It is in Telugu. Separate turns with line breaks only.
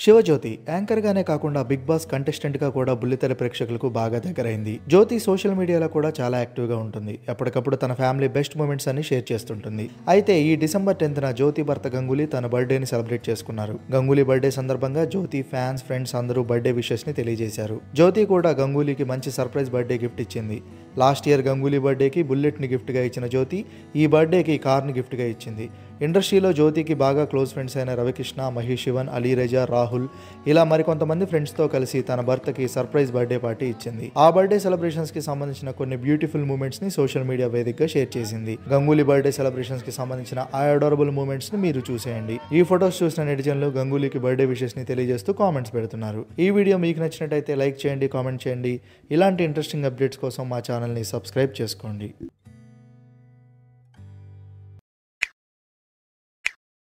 శివజ్యోతి యాంకర్ గానే కాకుండా బిగ్ బాస్ కంటెస్టెంట్ గా కూడా బుల్లితెర ప్రేక్షకులకు బాగా దగ్గరైంది జ్యోతి సోషల్ మీడియాలో కూడా చాలా యాక్టివ్ గా ఉంటుంది ఎప్పటికప్పుడు తన ఫ్యామిలీ బెస్ట్ మూమెంట్స్ అన్ని షేర్ చేస్తుంటుంది అయితే ఈ డిసెంబర్ టెన్త్ న జ్యోతి భర్త గంగూలీ తన బర్త్డేని సెలబ్రేట్ చేసుకున్నారు గంగూలీ బర్త్డే సందర్భంగా జ్యోతి ఫ్యాన్స్ ఫ్రెండ్స్ అందరూ బర్త్డే విషెస్ ని తెలియజేశారు జ్యోతి కూడా గంగూలీకి మంచి సర్ప్రైజ్ బర్త్డే గిఫ్ట్ ఇచ్చింది లాస్ట్ ఇయర్ గంగూలీ బర్త్డేకి బుల్లెట్ని గిఫ్ట్గా ఇచ్చిన జ్యోతి ఈ బర్త్డేకి కార్ని గిఫ్ట్గా ఇచ్చింది ఇండస్ట్రీలో జ్యోతికి బాగా క్లోజ్ ఫ్రెండ్స్ అయిన రవికృష్ణ మహేష్ శివన్ అలీ రజా రాహుల్ ఇలా మరికొంతమంది ఫ్రెండ్స్తో కలిసి తన భర్తకి సర్ప్రైజ్ బర్త్డే పార్టీ ఇచ్చింది ఆ బర్త్డే సెలబ్రేషన్స్ కి సంబంధించిన కొన్ని బ్యూటిఫుల్ మూమెంట్స్ ని సోషల్ మీడియా వేదికగా షేర్ చేసింది గంగూలీ బర్త్డే సెలబ్రేషన్స్ కి సంబంధించిన ఆ అడోరబుల్ మూమెంట్స్ ని మీరు చూసేయండి ఈ ఫొటోస్ చూసిన నెటిజన్లు గంగూలీకి బర్త్డే విషెస్ ని తెలియజేస్తూ కామెంట్స్ పెడుతున్నారు ఈ వీడియో మీకు నచ్చినట్టయితే లైక్ చేయండి కామెంట్ చేయండి ఇలాంటి ఇంట్రెస్టింగ్ అప్డేట్స్ కోసం మా ఛానల్ని సబ్స్క్రైబ్ చేసుకోండి